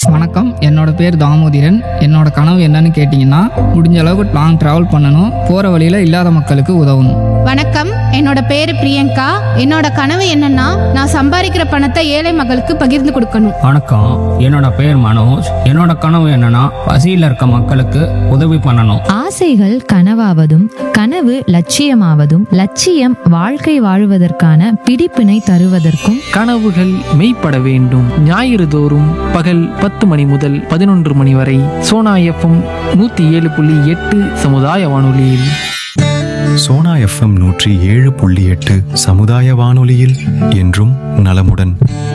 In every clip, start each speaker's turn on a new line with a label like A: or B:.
A: வணக்கம் என்னோட பேர் தாமோதிரன் என்னோட கனவு என்னன்னு கேட்டிங்கன்னா முடிஞ்ச அளவுக்கு லாங் ட்ராவல் பண்ணணும் போகிற வழியில் இல்லாத மக்களுக்கு உதவணும்
B: வணக்கம் என்னோட பேரு பிரியங்கா என்னோட கனவு என்னன்னா நான் சம்பாதிக்கிற பணத்தை ஏழை மக்களுக்கு பகிர்ந்து கொடுக்கணும்
C: வணக்கம் என்னோட பேர் மனோஜ் என்னோட கனவு என்னன்னா பசியில் இருக்க மக்களுக்கு உதவி பண்ணணும்
D: ஆசைகள் கனவாவதும் கனவு லட்சியமாவதும் லட்சியம் வாழ்க்கை வாழுவதற்கான பிடிப்பினை தருவதற்கும்
E: கனவுகள் மெய்ப்பட வேண்டும் ஞாயிறு தோறும் பகல் பத்து மணி முதல் பதினொன்று மணி வரை சோனா எஃப்எம் நூற்றி ஏழு புள்ளி எட்டு சமுதாய வானொலியில்
F: சோனா எஃப்எம் நூற்றி ஏழு புள்ளி எட்டு சமுதாய வானொலியில் என்றும் நலமுடன்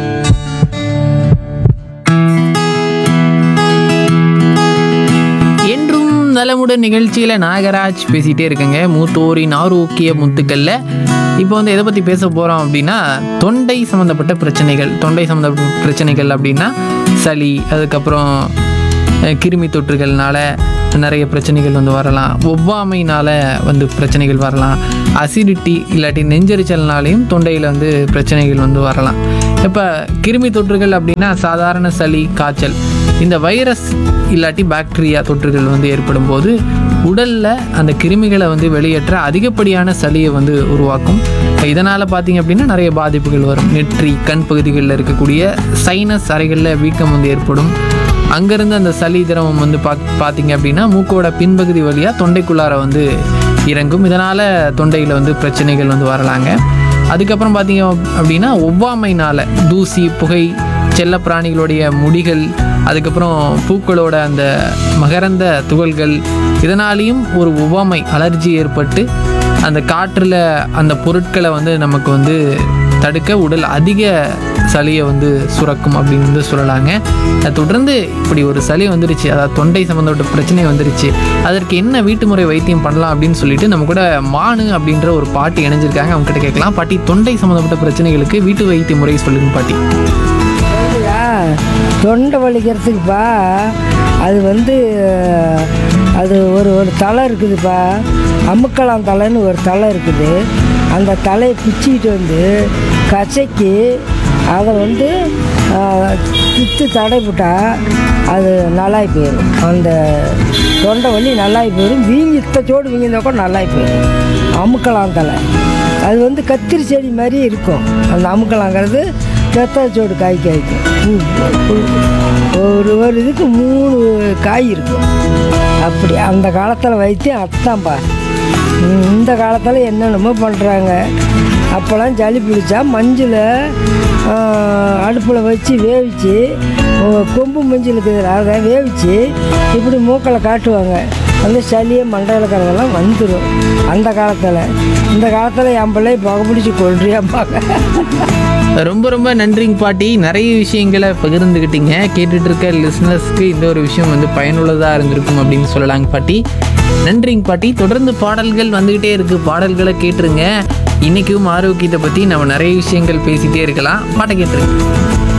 E: என்றும் நலமுடன் நிகழ்ச்சியில் நாகராஜ் பேசிகிட்டே இருக்கேங்க மூத்தோரின் ஆரோக்கிய முத்துக்களில் இப்போ வந்து எதை பற்றி பேச போகிறோம் அப்படின்னா தொண்டை சம்மந்தப்பட்ட பிரச்சனைகள் தொண்டை சம்மந்தப்பட்ட பிரச்சனைகள் அப்படின்னா சளி அதுக்கப்புறம் அஹ், கிருமி தொற்றுகள்னால நிறைய பிரச்சனைகள் வந்து வரலாம் ஒவ்வாமைனால வந்து பிரச்சனைகள் வரலாம் அசிடிட்டி இல்லாட்டி நெஞ்சரிச்சல்னாலையும் தொண்டையில் வந்து பிரச்சனைகள் வந்து வரலாம் இப்போ கிருமி தொற்றுகள் அப்படின்னா சாதாரண சளி காய்ச்சல் இந்த வைரஸ் இல்லாட்டி பாக்டீரியா தொற்றுகள் வந்து ஏற்படும் போது உடலில் அந்த கிருமிகளை வந்து வெளியேற்ற அதிகப்படியான சளியை வந்து உருவாக்கும் இதனால் பார்த்தீங்க அப்படின்னா நிறைய பாதிப்புகள் வரும் நெற்றி கண் பகுதிகளில் இருக்கக்கூடிய சைனஸ் அறைகளில் வீக்கம் வந்து ஏற்படும் அங்கேருந்து அந்த சளி திரவம் வந்து பா பார்த்தீங்க அப்படின்னா மூக்கோட பின்பகுதி வழியாக தொண்டைக்குள்ளார வந்து இறங்கும் இதனால் தொண்டையில் வந்து பிரச்சனைகள் வந்து வரலாங்க அதுக்கப்புறம் பார்த்தீங்க அப்படின்னா ஒவ்வாமைனால் தூசி புகை செல்ல பிராணிகளுடைய முடிகள் அதுக்கப்புறம் பூக்களோட அந்த மகரந்த துகள்கள் இதனாலேயும் ஒரு ஒவ்வாமை அலர்ஜி ஏற்பட்டு அந்த காற்றில் அந்த பொருட்களை வந்து நமக்கு வந்து தடுக்க உடல் அதிக சளியை வந்து சுரக்கும் அப்படின்னு வந்து சொல்லலாங்க அதை தொடர்ந்து இப்படி ஒரு சளி வந்துருச்சு அதாவது தொண்டை சம்மந்தப்பட்ட பிரச்சனை வந்துருச்சு அதற்கு என்ன வீட்டு முறை வைத்தியம் பண்ணலாம் அப்படின்னு சொல்லிட்டு நம்ம கூட மானு அப்படின்ற ஒரு பாட்டி இணைஞ்சிருக்காங்க அவங்க கிட்ட கேட்கலாம் பாட்டி தொண்டை சம்மந்தப்பட்ட பிரச்சனைகளுக்கு வீட்டு வைத்திய முறை சொல்லுங்க பாட்டி
G: அப்படியா தொண்டை வலிக்கிறதுக்குப்பா அது வந்து அது ஒரு ஒரு தலை இருக்குதுப்பா அமுக்கலாம் தலைன்னு ஒரு தலை இருக்குது அந்த தலையை பிச்சிக்கிட்டு வந்து கசக்கி அதை வந்து தித்து தடைப்பட்டா அது நல்லாய் போயிடும் அந்த தொண்டை வலி நல்லாய் போயிடும் வீங்கி இத்தச்சோடு வீங்கியிருந்தா கூட நல்லாய் போயிடும் அமுக்கலாம் தலை அது வந்து கத்திரி செடி மாதிரி இருக்கும் அந்த அமுக்கலாங்கிறது கத்தாச்சோடு காய் காய்க்கும் பூ பூ. ஒரு ஒரு இதுக்கு மூணு காய் இருக்கும் அப்படி அந்த காலத்தில் வைத்தியம் அத்தான்பா ம், இந்த காலத்தில் என்னென்னமோ பண்ணுறாங்க அப்போல்லாம் சளி பிடிச்சா மஞ்சள் அடுப்பில் வச்சு வேவிச்சு உ- கொம்பு மஞ்சள் இருக்குது அதை வேவிச்சு இப்படி மூக்கில் காட்டுவாங்க அந்த சளியை மண்டையில் இருக்கிறதெல்லாம் வந்துடும் அந்த காலத்தில் இந்த காலத்தில் என் பிள்ளை புகை பிடிச்சி கொள்றியாம்பாங்க
E: ரொம்ப ரொம்ப நன்றிங்க பாட்டி நிறைய விஷயங்களை பகிர்ந்துக்கிட்டீங்க கேட்டுட்டு இருக்க லிஸ்னஸ்க்கு இந்த ஒரு விஷயம் வந்து பயனுள்ளதாக இருந்திருக்கும் அப்படின்னு சொல்லலாங்க பாட்டி நன்றிங்க பாட்டி தொடர்ந்து பாடல்கள் வந்துக்கிட்டே இருக்கு பாடல்களை கேட்டுருங்க இன்னைக்கும் ஆரோக்கியத்தை பற்றி நம்ம நிறைய விஷயங்கள் பேசிகிட்டே இருக்கலாம் பாட்டை கேட்டுருங்க